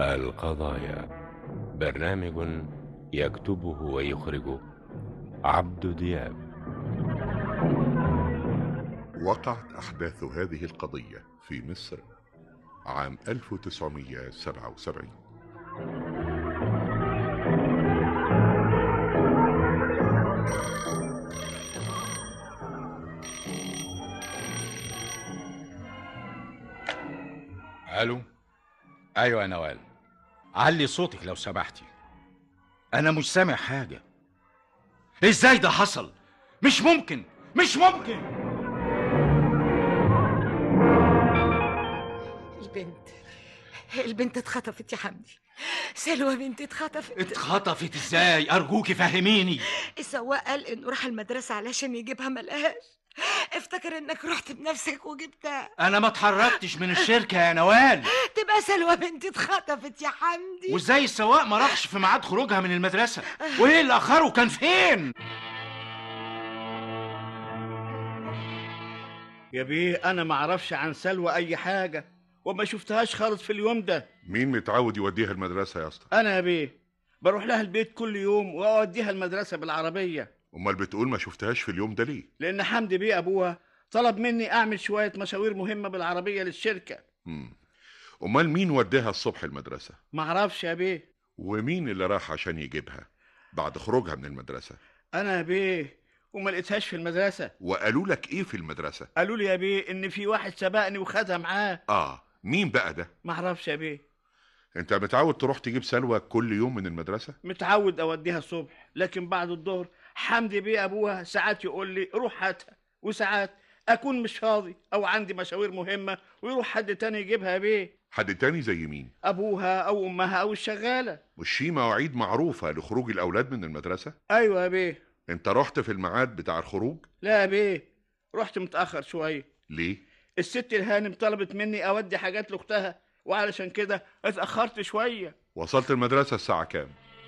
القضايا برنامج يكتبه ويخرجه عبد دياب وقعت أحداث هذه القضية في مصر عام 1977 الو ايوه يا نوال علي صوتك لو سمحتي انا مش سامع حاجه ازاي ده حصل مش ممكن مش ممكن البنت البنت اتخطفت يا حمدي سلوى بنتي اتخطفت اتخطفت ازاي ارجوكي فهميني السواق قال انه راح المدرسة علشان يجيبها ملقاهاش افتكر انك رحت بنفسك وجبتها انا ما اتحركتش من الشركه يا نوال تبقى سلوى بنتي اتخطفت يا حمدي وازاي السواق ما راحش في ميعاد خروجها من المدرسه وايه اللي اخره كان فين يا بيه انا ما اعرفش عن سلوى اي حاجه وما شفتهاش خالص في اليوم ده مين متعود يوديها المدرسة يا اسطى انا يا بيه بروح لها البيت كل يوم واوديها المدرسه بالعربيه امال بتقول ما شفتهاش في اليوم ده ليه لان حمدي بيه ابوها طلب مني اعمل شويه مشاوير مهمه بالعربيه للشركه مم. امال مين وداها الصبح المدرسة ما اعرفش يا بيه ومين اللي راح عشان يجيبها بعد خروجها من المدرسة انا يا بيه وما لقيتهاش في المدرسه وقالوا لك ايه في المدرسة قالوا لي يا بيه ان في واحد سبقني وخدها معاه اه مين بقى ده ما اعرفش يا بيه انت متعود تروح تجيب سلوى كل يوم من المدرسة متعود اوديها الصبح لكن بعد الظهر حمدي بيه ابوها ساعات يقول لي روح هاتها وساعات اكون مش فاضي او عندي مشاوير مهمه ويروح حد تاني يجيبها يا بيه حد تاني زي مين ابوها او امها او الشغاله مش في مواعيد معروفة لخروج الاولاد من المدرسة ايوه يا بيه انت رحت في الميعاد بتاع الخروج لا يا بيه رحت متاخر شويه ليه الست الهانم طلبت مني اودي حاجات لاختها وعلشان كده اتاخرت شويه وصلت المدرسة الساعة كام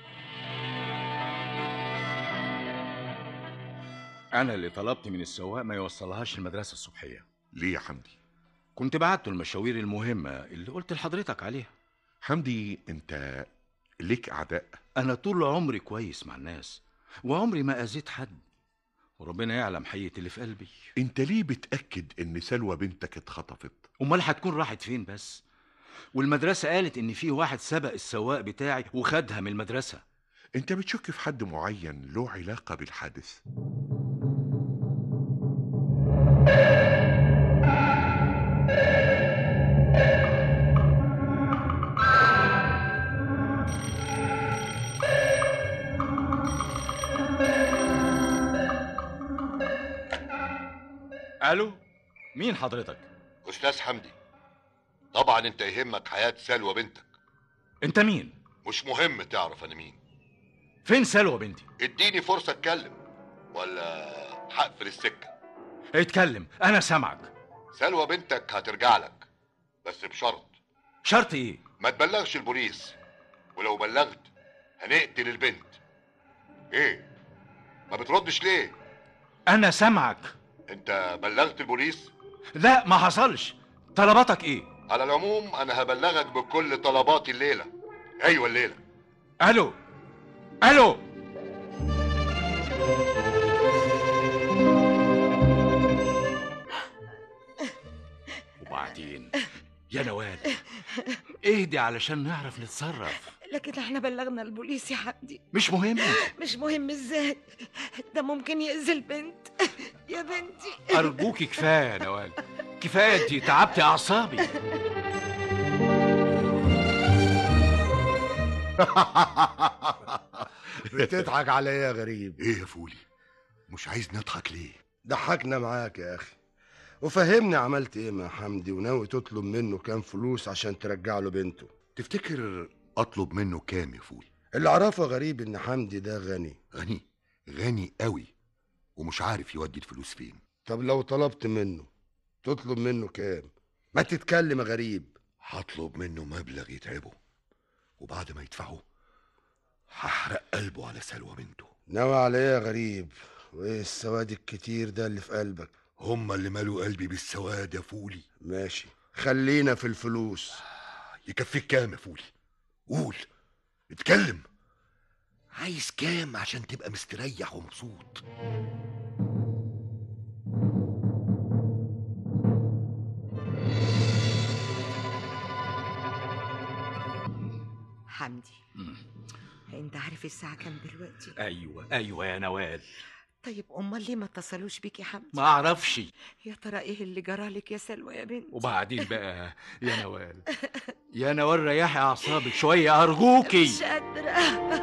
انا اللي طلبت من السواق ما يوصلهاش المدرسه الصبحيه ليه يا حمدي كنت بعته المشاوير المهمه اللي قلت لحضرتك عليها حمدي انت ليك اعداء انا طول عمري كويس مع الناس وعمري ما اذيت حد وربنا يعلم حقيقة اللي في قلبي انت ليه بتأكد ان سلوى بنتك اتخطفت امال هتكون راحت فين بس والمدرسة قالت ان في واحد سبق السواق بتاعي وخدها من المدرسة انت بتشك في حد معين له علاقة بالحادث الو مين حضرتك أستاذ حمدي طبعا أنت يهمك حياة سلوى بنتك انت مين مش مهم تعرف أنا مين فين سلوى بنتي اديني فرصة أتكلم ولا هقفل السكة اتكلم انا سامعك سلوى بنتك هترجع لك بس بشرط شرط ايه ما تبلغش البوليس ولو بلغت هنقتل البنت ايه ما بتردش ليه انا سامعك انت بلغت البوليس لا ما حصلش طلباتك ايه على العموم انا هبلغك بكل طلباتي الليلة ايوه الليلة الو الو وبعدين يا نوال اهدي علشان نعرف نتصرف لكن احنا بلغنا البوليس يا حمدي مش مهم مش مهم ازاي ده ممكن يأذي البنت يا بنتي ارجوكي كفايه يا نوال كفايه انتي تعبتي اعصابي بتضحك عليا يا غريب ايه يا فولي مش عايز نضحك ليه ضحكنا معاك يا اخي وفهمني عملت ايه مع حمدي وناوي تطلب منه كام فلوس عشان ترجع له بنته تفتكر اطلب منه كام يا فولي اللي اعرفه غريب ان حمدي ده غني غني غني قوي ومش عارف يودي الفلوس فين طب لو طلبت منه تطلب منه كام ما تتكلم يا غريب هطلب منه مبلغ يتعبه وبعد ما يدفعه هحرق قلبه على سلوى بنته ناوي على ايه يا غريب وايه السواد الكتير ده اللي في قلبك هما اللي مالوا قلبي بالسواد يا فولي ماشي خلينا في الفلوس يكفيك كام يا فولي قول اتكلم عايز كام عشان تبقى مستريح ومبسوط حمدي انت عارف الساعة كام دلوقتي ايوه ايوه يا نوال طيب امال ليه ما اتصلوش بيك يا حمدي ما اعرفش يا ترى ايه اللي جرالك يا سلوى يا بنتي وبعدين بقى يا نوال يا نوال ريحي اعصابك شويه ارجوكي مش قادرة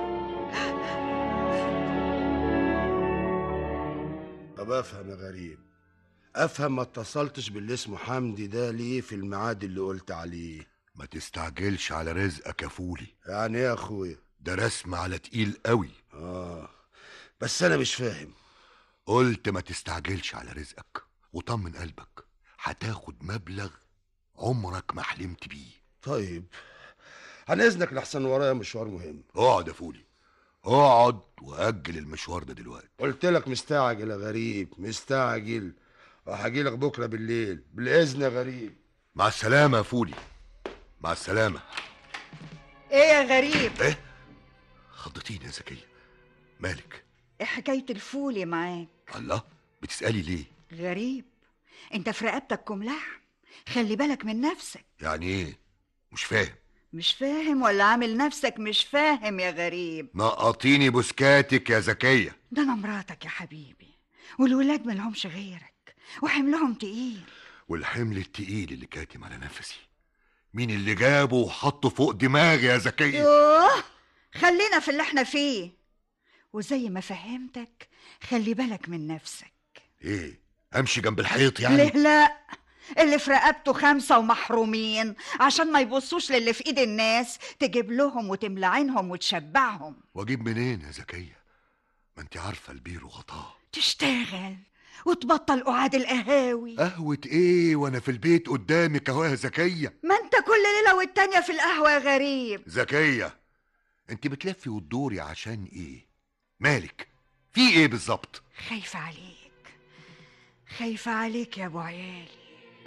طب افهم يا غريب افهم ما اتصلتش باللي اسمه حمدي ده ليه في الميعاد اللي قلت عليه ما تستعجلش على رزقك يا فولي يعني ايه يا اخويا ده رسم على تقيل قوي اه بس انا مش فاهم قلت ما تستعجلش على رزقك وطمن قلبك هتاخد مبلغ عمرك ما حلمت بيه طيب عن اذنك لحسن ورايا مشوار مهم اقعد يا فولي اقعد واجل المشوار ده دلوقتي قلت لك مستعجل يا غريب مستعجل وهاجي لك بكره بالليل بالاذن يا غريب مع السلامه يا فولي مع السلامه ايه يا غريب ايه خضتيني يا زكيه مالك ايه حكايه الفولي معاك الله بتسالي ليه غريب انت في رقبتك كم لحم خلي بالك من نفسك يعني ايه مش فاهم مش فاهم ولا عامل نفسك مش فاهم يا غريب نقطيني بوسكاتك يا زكيه ده انا مراتك يا حبيبي والولاد ملهمش غيرك وحملهم تقيل والحمل التقيل اللي كاتم على نفسي مين اللي جابه وحطه فوق دماغي يا زكيه يوه خلينا في اللي احنا فيه وزي ما فهمتك خلي بالك من نفسك ايه امشي جنب الحيط يعني ليه لا اللي في رقبته خمسة ومحرومين عشان ما يبصوش للي في ايد الناس تجيب لهم وتملى عينهم وتشبعهم واجيب منين يا زكيه ما انت عارفه البير وغطاه تشتغل وتبطل قعاد القهاوي قهوه ايه وانا في البيت قدامك اهو يا زكيه ما انت كل ليلة والتانية في القهوة يا غريب زكيه انت بتلفي وتدوري عشان ايه مالك في ايه بالظبط خايفة عليك خايفة عليك يا ابو عيالي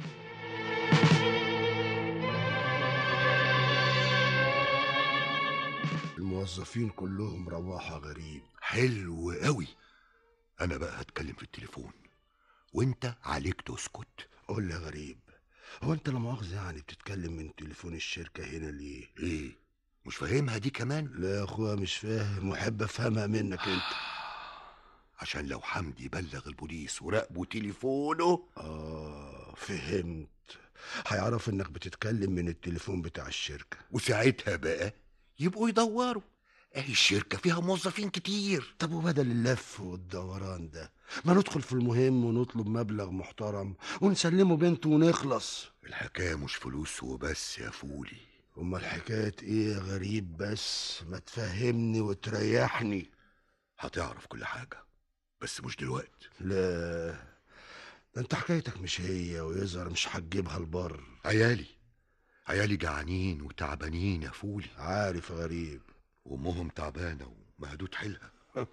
الموظفين كلهم رواحة غريب حلو قوي انا بقى هتكلم في التليفون وانت عليك تسكت قول لي يا غريب هو انت لا مؤاخذة يعني بتتكلم من تليفون الشركة هنا ليه؟ ايه مش فاهمها دي كمان لا يا اخويا مش فاهم وحب افهمها منك انت عشان لو حمدي بلغ البوليس وراقبوا تليفونه اه فهمت هيعرف انك بتتكلم من التليفون بتاع الشركة وساعتها بقى يبقوا يدوروا اهي الشركة فيها موظفين كتير طب وبدل اللف والدوران ده ما ندخل في المهم ونطلب مبلغ محترم ونسلمه بنته ونخلص الحكاية مش فلوس وبس يا فولي هما الحكاية ايه يا غريب بس ما تفهمني وتريحني هتعرف كل حاجة بس مش دلوقتي لا ده انت حكايتك مش هي ويظهر مش هتجيبها البر عيالي عيالي جعانين وتعبانين يا فولي عارف يا غريب وامهم تعبانة ومهدود حيلها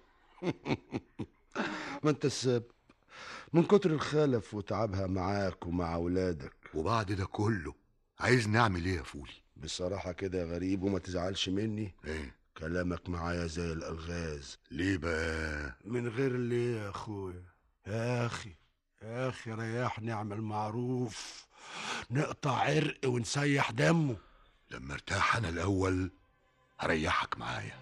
ما انت السبب من كتر الخلف وتعبها معاك ومع اولادك وبعد ده كله عايز نعمل ايه يا فولي بصراحة كده يا غريب وما تزعلش مني ايه كلامك معايا زي الألغاز ليه بقى من غير ليه يا أخويا يا أخي يا أخي ريحني اعمل معروف نقطع عرق ونسيح دمه لما ارتاح انا الاول هريحك معايا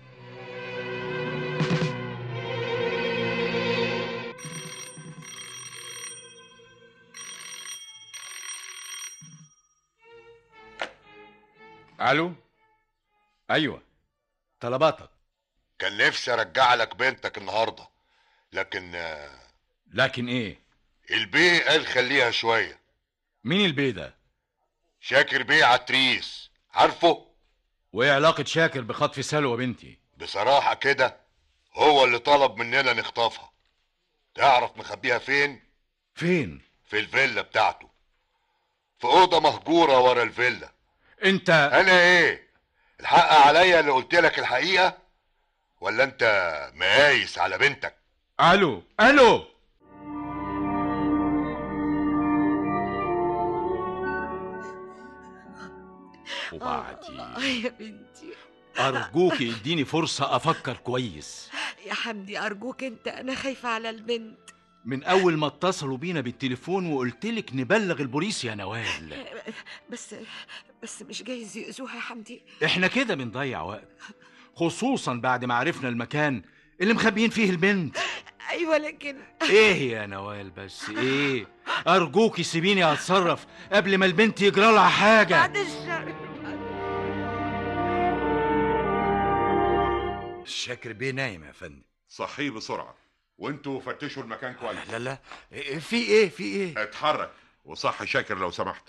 الو ايوه طلباتك كان نفسي ارجع لك بنتك النهارده لكن آه، لكن ايه البيه قال خليها شويه مين البيه ده شاكر بيه عتريس عارفه وايه علاقه شاكر بخطف سلوى بنتي بصراحه كده هو اللي طلب مننا نخطفها تعرف مخبيها فين فين في الفيلا بتاعته في اوضه مهجوره ورا الفيلا انت انا ايه الحق عليا اللي قلت لك الحقيقه ولا انت مقايس على بنتك الو الو وبعدين آه يا بنتي ارجوك اديني فرصه افكر كويس يا حمدي ارجوك انت انا خايفه على البنت من اول ما اتصلوا بينا بالتليفون وقلت لك نبلغ البوليس يا نوال بس بس مش جايز يأذوها يا حمدي احنا كده بنضيع وقت خصوصا بعد ما عرفنا المكان اللي مخبيين فيه البنت ايوه لكن ايه يا نوال بس ايه ارجوكي سيبيني اتصرف قبل ما البنت يجرى لها حاجه بعد الشر شاكر بيه نايم يا فندم صحيه بسرعه وانتوا فتشوا المكان كويس لا لا إيه- في ايه في ايه اتحرك وصحي شاكر لو سمحت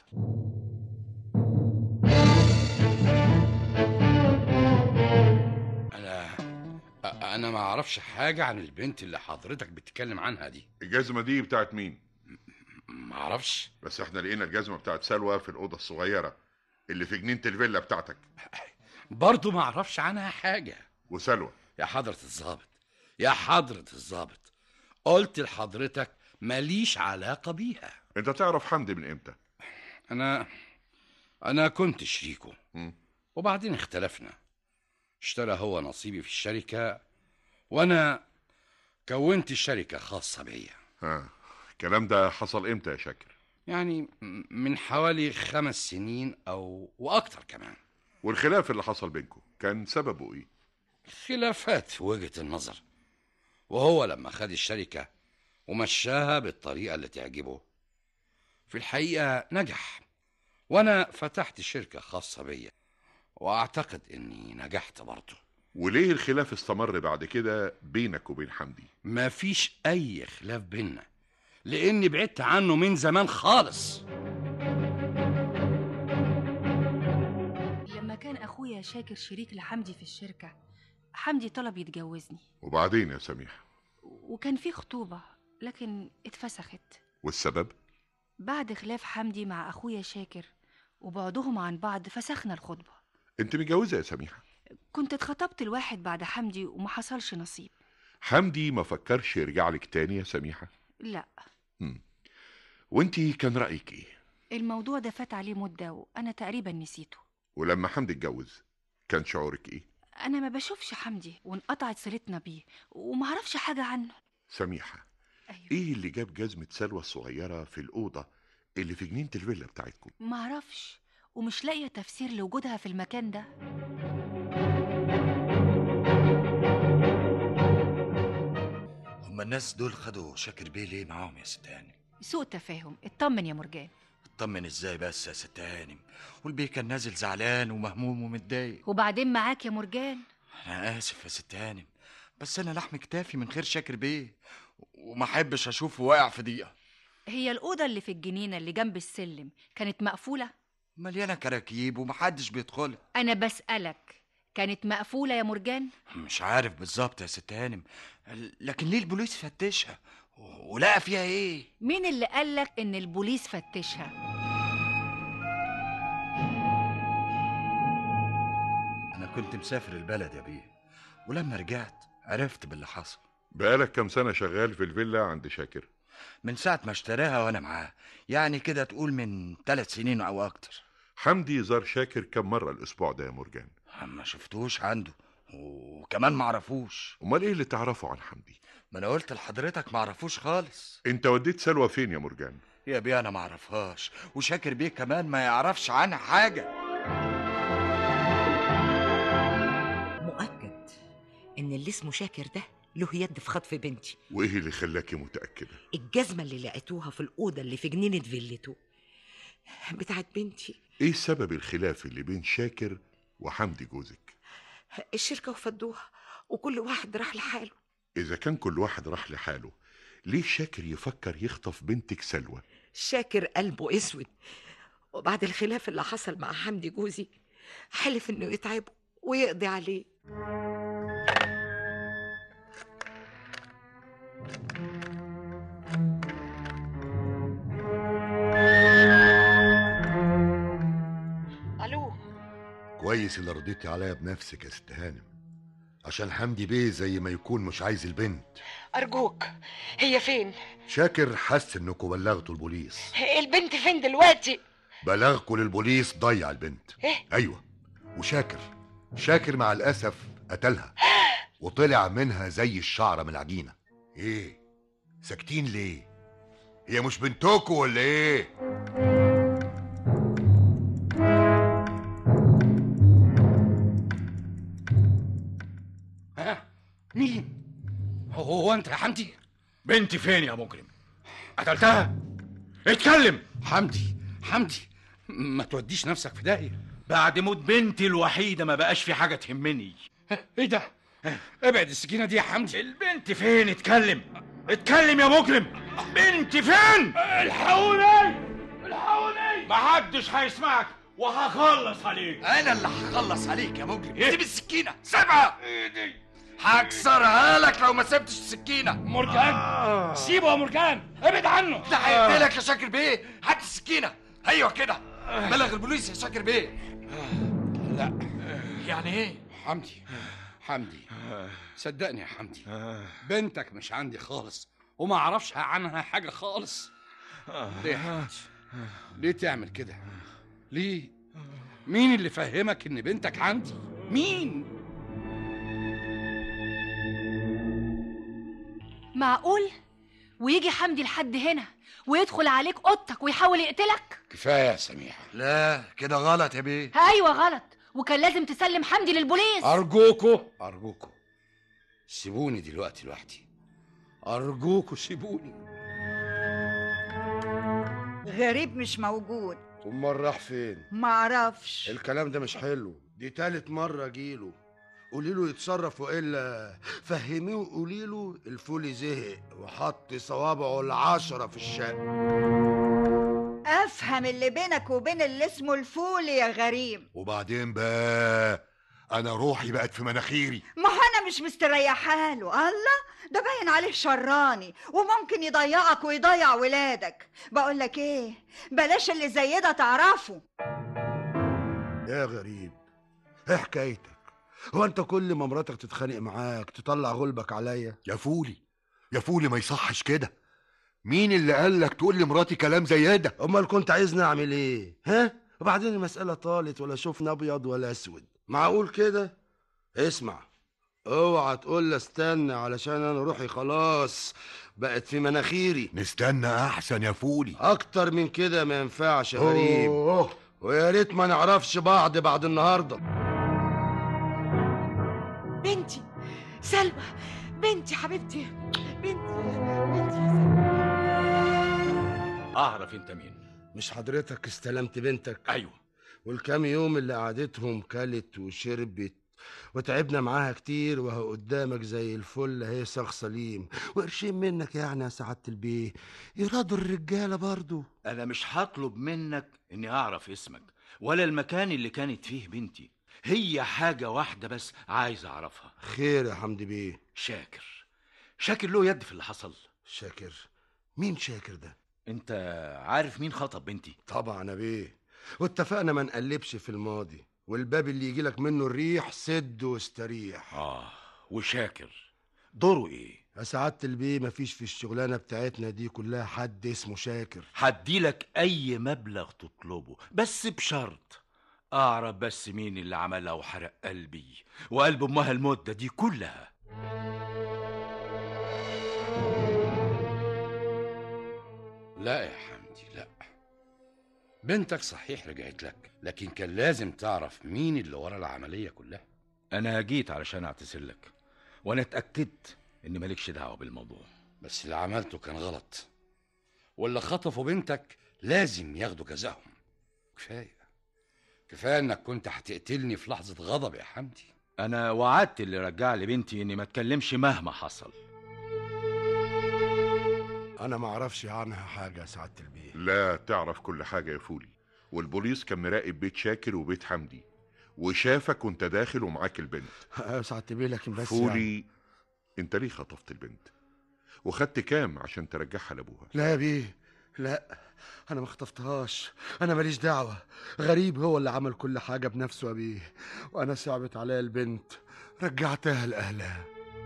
انا انا ما اعرفش حاجه عن البنت اللي حضرتك بتتكلم عنها دي الجزمه دي بتاعت مين ما اعرفش بس احنا لقينا الجزمه بتاعت سلوى في الاوضه الصغيره اللي في جنينه الفيلا بتاعتك برضه ما اعرفش عنها حاجه وسلوى يا حضره الضابط يا حضره الضابط قلت لحضرتك ماليش علاقه بيها انت تعرف حمدي من امتى انا انا كنت شريكه مم. وبعدين اختلفنا اشترى هو نصيبي في الشركه وانا كونت شركه خاصه بيا ها الكلام ده حصل امتى يا شاكر يعني م- من حوالي خمس سنين او واكتر كمان والخلاف اللي حصل بينكم كان سببه ايه خلافات في وجهة النظر وهو لما خد الشركة ومشاها بالطريقة اللي تعجبه في الحقيقة نجح وأنا فتحت شركة خاصة بيا وأعتقد إني نجحت برضه وليه الخلاف استمر بعد كده بينك وبين حمدي ما فيش أي خلاف بينا لأني بعدت عنه من زمان خالص لما كان أخويا شاكر شريك لحمدي في الشركة حمدي طلب يتجوزني وبعدين يا سميح وكان في خطوبة لكن اتفسخت والسبب بعد خلاف حمدي مع أخويا شاكر وبعدهم عن بعض فسخنا الخطبة انت متجوزه يا سميحه كنت اتخطبت لواحد بعد حمدي وما حصلش نصيب حمدي ما فكرش يرجع لك تاني يا سميحه لا مم. وانتي كان رايك ايه الموضوع ده فات عليه مدة وأنا تقريبا نسيته ولما حمدي اتجوز كان شعورك ايه أنا ما بشوفش حمدي وانقطعت صلتنا بيه ومعرفش حاجة عنه سميحه أيوة. ايه اللي جاب جزمه سلوى الصغيره في الاوضه اللي في جنينه الفيلا بتاعتكم معرفش ومش لاقية تفسير لوجودها في المكان ده هما الناس دول خدوا شاكر بيه ليه معاهم يا ست هانم سوء تفاهم اطمن يا مرجان اطمن ازاي بس يا ست هانم والبيه كان نازل زعلان ومهموم ومتضايق وبعدين معاك يا مرجان انا اسف يا ست هانم بس انا لحم كتافي من غير شاكر بيه وما احبش اشوفه واقع في ضيقه هي الأوضة اللي في الجنينة اللي جنب السلم كانت مقفولة؟ مليانه كراكيب ومحدش بيدخلها أنا بسألك كانت مقفولة يا مرجان؟ مش عارف بالظبط يا ست هانم لكن ليه البوليس فتشها ولقى فيها ايه مين اللي قالك إن البوليس فتشها؟ انا كنت مسافر البلد يا بيه ولما رجعت عرفت باللي حصل بقالك كام سنه شغال في الفيلا عند شاكر من ساعة ما اشتراها وانا معاه يعني كده تقول من ثلاث سنين او اكتر حمدي زار شاكر كم مره الاسبوع ده يا مرجان ما شفتوش عنده وكمان ما عرفوش امال ايه اللي تعرفه عن حمدي ما انا قلت لحضرتك ما عرفوش خالص انت وديت سلوى فين يا مرجان يا بيه انا ما اعرفهاش وشاكر بيه كمان ما يعرفش عنها حاجة مؤكد ان اللي اسمه شاكر ده له يد في خطف بنتي وايه اللي خلاكي متاكده الجزمة اللي لقيتوها في الأوضة اللي في جنينة فيلته بتاعت بنتي ايه سبب الخلاف اللي بين شاكر وحمدي جوزك الشركة وفدوها وكل واحد راح لحاله اذا كان كل واحد راح لحاله ليه شاكر يفكر يخطف بنتك سلوى شاكر قلبه اسود وبعد الخلاف اللي حصل مع حمدي جوزي حلف انه يتعبه ويقضي عليه الو كويس اللي رضيتي عليا بنفسك يا ست هانم عشان حمدي بيه زي ما يكون مش عايز البنت ارجوك هي فين شاكر حس انكم بلغتوا البوليس البنت فين دلوقتي بلغكوا للبوليس ضيع البنت ايه ايوه وشاكر شاكر مع الاسف قتلها وطلع منها زي الشعره من العجينه ايه ساكتين ليه هي مش بنتكوا ولا ايه ها مين هو, هو انت يا حمدي بنتي فين يا مجرم قتلتها اتكلم حمدي حمدي ما توديش نفسك في داهيه بعد موت بنتي الوحيده ما بقاش في حاجه تهمني ايه ده ابعد السكينه دي يا حمدي البنت فين اتكلم اتكلم يا مجرم بنتي فين الحقوني الحقوني محدش هيسمعك وهخلص عليك انا اللي هخلص عليك يا مجرم إيه؟ سيب السكينه سيبها هكسرها لك لو ما سبتش السكينه مرجان سيبه يا مرجان ابعد عنه ده هيقتلك يا شاكر بيه هات السكينه ايوه كده بلغ البوليس يا شاكر بيه لا يعني ايه حمدي حمدي صدقني يا حمدي بنتك مش عندي خالص وما اعرفش عنها حاجه خالص ليه يا حمدي ليه تعمل كده ليه مين اللي فهمك ان بنتك عندي مين معقول ويجي حمدي لحد هنا ويدخل عليك اوضتك ويحاول يقتلك كفايه يا سميحه لا كده غلط يا بيه ايوه غلط وكان لازم تسلم حمدي للبوليس ارجوكوا ارجوكوا سيبوني دلوقتي لوحدي ارجوكوا سيبوني غريب مش موجود امال راح فين معرفش الكلام ده مش حلو دي تالت مرة اجيله قولي له يتصرف والا فهميه وقولي له الفولي زهق وحط صوابعه العشرة في الشقة افهم اللي بينك وبين اللي اسمه الفولي يا غريب وبعدين بقى انا روحي بقت في مناخيري ما هو انا مش مستريحه له الله ده باين عليه شراني وممكن يضيعك ويضيع ولادك بقول لك ايه بلاش اللي زي ده تعرفه يا غريب ايه حكايتك هو انت كل ما مراتك تتخانق معاك تطلع غلبك عليا يا فولي يا فولي ما يصحش كده مين اللي قال لك تقول لمراتي كلام زي ده امال كنت عايزني اعمل ايه ها وبعدين المسألة طالت ولا شفنا ابيض ولا اسود معقول كده اسمع اوعى تقول لي استنى علشان انا روحي خلاص بقت في مناخيري نستنى احسن يا فولي اكتر من كده ما ينفعش يا غريب أوه. ويا ريت ما نعرفش بعض بعد النهارده بنتي سلمى بنتي حبيبتي بنتي بنتي يا سلمى اعرف انت مين مش حضرتك استلمت بنتك ايوه والكام يوم اللي قعدتهم كلت وشربت وتعبنا معاها كتير وهو قدامك زي الفل اهي صاغ سليم وقرشين منك يعني يا سعادة البيه يرادوا الرجالة برضو انا مش هطلب منك اني اعرف اسمك ولا المكان اللي كانت فيه بنتي هي حاجة واحدة بس عايز اعرفها خير يا حمدي بيه شاكر شاكر له يد في اللي حصل شاكر مين شاكر ده انت عارف مين خطب بنتي طبعا يا بيه واتفقنا ما نقلبش في الماضي والباب اللي يجي لك منه الريح سد واستريح اه وشاكر دوره ايه يا سعادة البيه مفيش في الشغلانة بتاعتنا دي كلها حد اسمه شاكر هديلك اي مبلغ تطلبه بس بشرط اعرف بس مين اللي عملها وحرق قلبي وقلب امها المدة دي كلها لا يا حمدي لا بنتك صحيح رجعت لك لكن كان لازم تعرف مين اللي ورا العملية كلها انا جيت علشان اعتذر لك وانا اتاكدت ان مالكش دعوه بالموضوع بس اللي عملته كان غلط واللي خطفوا بنتك لازم ياخدوا جزاهم كفاية كفاية انك كنت هتقتلني في لحظة غضب يا حمدي انا وعدت اللي رجع لي بنتي اني ما اتكلمش مهما حصل انا ما اعرفش عنها حاجة يا سعادة البيه لا تعرف كل حاجة يا فولي والبوليس كان مراقب بيت شاكر وبيت حمدي وشافك وانت داخل ومعاك البنت يا سعادة البيه لكن بس يعني فولي انت ليه خطفت البنت وخدت كام عشان ترجعها لابوها لا يا بيه لا انا ما خطفتهاش انا ماليش دعوة غريب هو اللي عمل كل حاجة بنفسه يا بيه وانا صعبت عليا البنت رجعتها لاهلها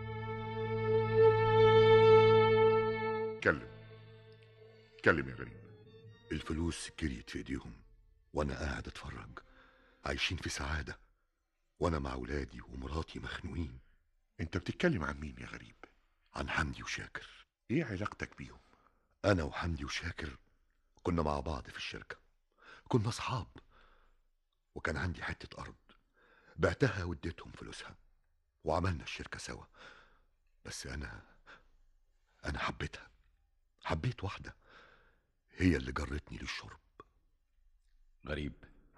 اتكلم اتكلم يا غريب الفلوس جريت في ايديهم وانا قاعد اتفرج عايشين في سعادة وانا مع ولادي ومراتي مخنوقين انت بتتكلم عن مين يا غريب عن حمدي وشاكر ايه علاقتك بيهم انا وحمدي وشاكر كنا مع بعض في الشركة كنا اصحاب وكان عندي حتة ارض بعتها واديتهم فلوسها وعملنا الشركة سوا بس انا انا حبيتها حبيت واحدة هي اللي جرتني للشرب غريب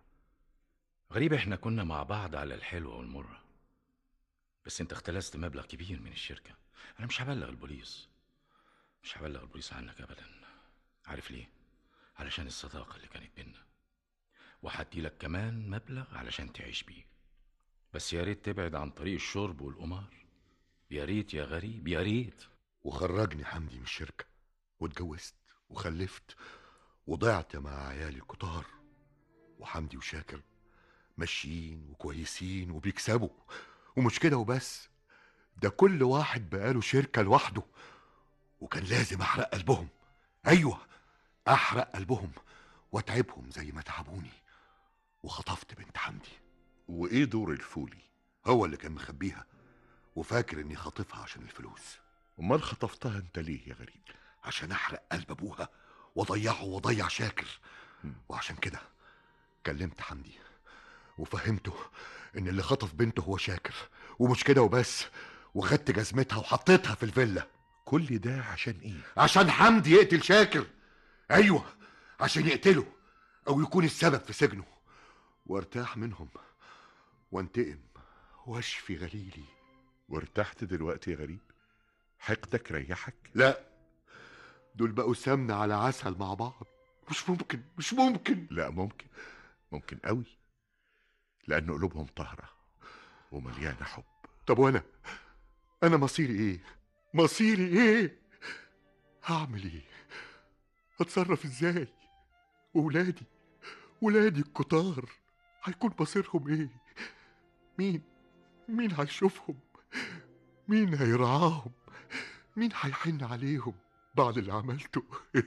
غريب احنا كنا مع بعض على الحلوة والمرة بس انت اختلست مبلغ كبير من الشركة انا مش هبلغ البوليس مش هبلغ البوليس عنك ابدا عارف ليه علشان الصداقة اللي كانت بينا وهدي لك كمان مبلغ علشان تعيش بيه بس يا ريت تبعد عن طريق الشرب والقمار يا ريت يا غريب يا ريت وخرجني حمدي من الشركة واتجوزت وخلفت وضعت مع عيالي الكتار وحمدي وشاكر ماشيين وكويسين وبيكسبوا ومش كده وبس ده كل واحد بقاله شركة لوحده وكان لازم أحرق قلبهم أيوة أحرق قلبهم وأتعبهم زي ما تعبوني وخطفت بنت حمدي وايه دور الفولي هو اللي كان مخبيها وفاكر إني خاطفها عشان الفلوس امال خطفتها انت ليه يا غريب عشان أحرق قلب أبوها وأضيعه وأضيع شاكر وعشان كده كلمت حمدي وفهمته إن اللي خطف بنته هو شاكر ومش كده وبس وخدت جزمتها وحطيتها في الفيلا كل ده عشان ايه عشان حمدي يقتل شاكر ايوه عشان يقتله او يكون السبب في سجنه وارتاح منهم وانتقم واشفي غليلي وارتحت دلوقتي يا غريب حقدك ريحك لا دول بقوا سمنة على عسل مع بعض مش ممكن مش ممكن لا ممكن ممكن قوي لان قلوبهم طاهره ومليانه حب طب وانا انا مصيري ايه مصيري ايه هعمل ايه هتصرف ازاي وولادي ولادي الكتار هيكون مصيرهم ايه مين مين هيشوفهم مين هيرعاهم مين هيحن عليهم بعد اللي عملته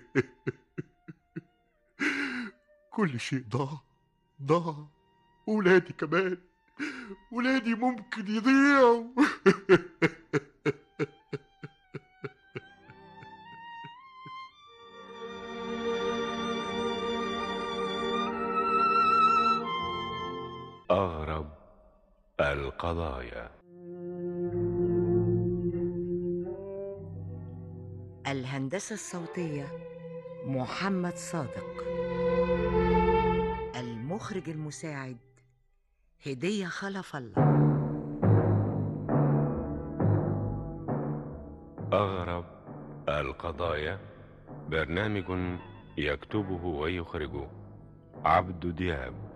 كل شيء ضاع ضاع ولادي كمان ولادي ممكن يضيعوا أغرب القضايا الهندسة الصوتية محمد صادق المخرج المساعد هدية خلف الله أغرب القضايا برنامج يكتبه ويخرجه عبد دياب